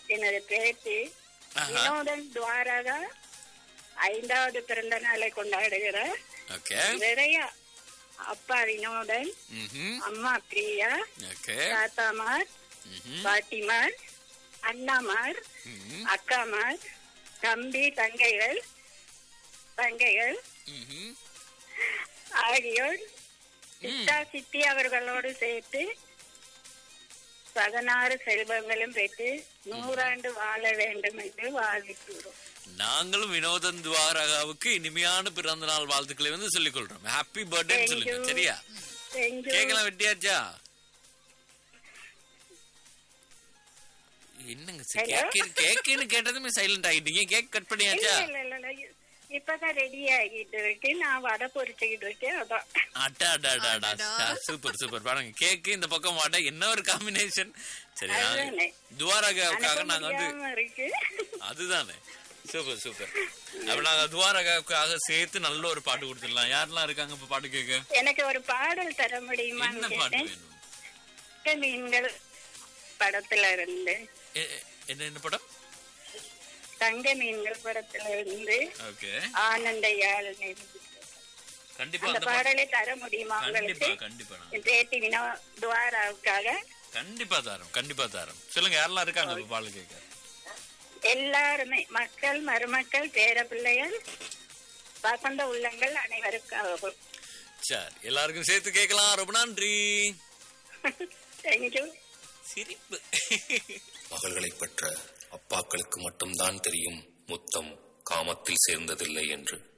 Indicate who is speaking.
Speaker 1: எனது பேத்தி
Speaker 2: ஆஹா.
Speaker 1: வினோதன் துவாரகா ஐந்தாவது பிறந்த நாளை கொண்டாடுகிறார்
Speaker 2: ஓகே
Speaker 1: நிறைய அப்பா வினோதன்
Speaker 2: ம்ஹும்.
Speaker 1: அம்மா பிரியா
Speaker 2: ஓகே
Speaker 1: தாத்தாமார்
Speaker 2: ம்ஹும்.
Speaker 1: பாட்டிமார் அண்ணாமார்
Speaker 2: ம்ஹும்.
Speaker 1: அக்காமார் தம்பி தங்கைகள் தங்கைகள்
Speaker 2: ம்ஹும்.
Speaker 1: ஆகியோர் சித்தா சித்தி அவர்களோடு சேர்த்து பதினாறு செல்வங்களும் பெற்று நூறாண்டு வாழ வேண்டும் என்று வாழ்விக்கிறோம்
Speaker 2: நாங்களும் வினோதன் துவாரகாவுக்கு இனிமையான பிறந்த நாள் வாழ்த்துக்களை வந்து சொல்லிக் கொள்றோம் ஹாப்பி பர்த்டே
Speaker 1: Thank
Speaker 2: சொல்லுங்க
Speaker 1: you.
Speaker 2: சரியா
Speaker 1: தேங்க்யூ
Speaker 2: கேக்கலாம் வெட்டியாச்சா என்னங்க
Speaker 1: Hello?
Speaker 2: கேக் கேக்குன்னு கேட்டதுமே சைலண்ட் ஆகிட்டீங்க கேக் கட்
Speaker 1: இல்ல
Speaker 2: பண்ணியாச்சா
Speaker 1: இல்ல இல்ல இல்ல இப்பதான் ரெடி ஆகிட்டு இருக்கு நான் வடை பொரிச்சுக்கிட்டு இருக்கேன் அதான்
Speaker 2: அட்டா அடா அடா அடா சூப்பர் சூப்பர் பாருங்க கேக்கு இந்த பக்கம் வடை என்ன ஒரு காம்பினேஷன் சரி
Speaker 1: அதுதானே.
Speaker 2: துவாரகாவுக்காக
Speaker 1: அனுப்ப
Speaker 2: நாங்க வந்து
Speaker 1: முடியாம இருக்கு
Speaker 2: அதுதானே சூப்பர் சூப்பர் அப்ப நாங்க துவாரகாவுக்காக சேர்த்து நல்ல ஒரு பாட்டு கொடுத்துடலாம் யாரெல்லாம் இருக்காங்க இப்ப பாட்டு கேட்க
Speaker 1: எனக்கு ஒரு பாடல் தர முடியுமான்னு
Speaker 2: என்ன பாட்டு
Speaker 1: கேட்டேன்
Speaker 2: வேணும்
Speaker 1: மிக்க மீன்கள் படத்துல இருந்து
Speaker 2: எ- எ- என்ன என்ன படம்
Speaker 1: தங்க மீன்கள் படத்துல இருந்து
Speaker 2: ஓகே
Speaker 1: ஆனந்த யாழ்
Speaker 2: கண்டிப்பா
Speaker 1: அந்த
Speaker 2: அந்த பாட்டு
Speaker 1: பாடலை தர முடியுமா
Speaker 2: கண்டிப்பா
Speaker 1: உங்களுக்கு
Speaker 2: கண்டிப்பா நான்
Speaker 1: என் பேத்தி வினோ துவாராவுக்காக
Speaker 2: கண்டிப்பா தரோம் கண்டிப்பா தரோம் சொல்லுங்க யாரெல்லாம் இருக்காங்க இப்ப பாடல் கேட்க
Speaker 1: எல்லாருமே மக்கள் மருமக்கள் பேர பிள்ளைகள் வசந்த உள்ளங்கள் அனைவருக்காகவும்
Speaker 2: சரி எல்லாருக்கும் சேர்த்து கேட்கலாம் ரொம்ப நன்றி
Speaker 1: தேங்க்யூ
Speaker 2: சிரிப்பு
Speaker 3: மகள்களை பெற்ற அப்பாக்களுக்கு மட்டும்தான் தெரியும் முத்தம் காமத்தில் சேர்ந்ததில்லை என்று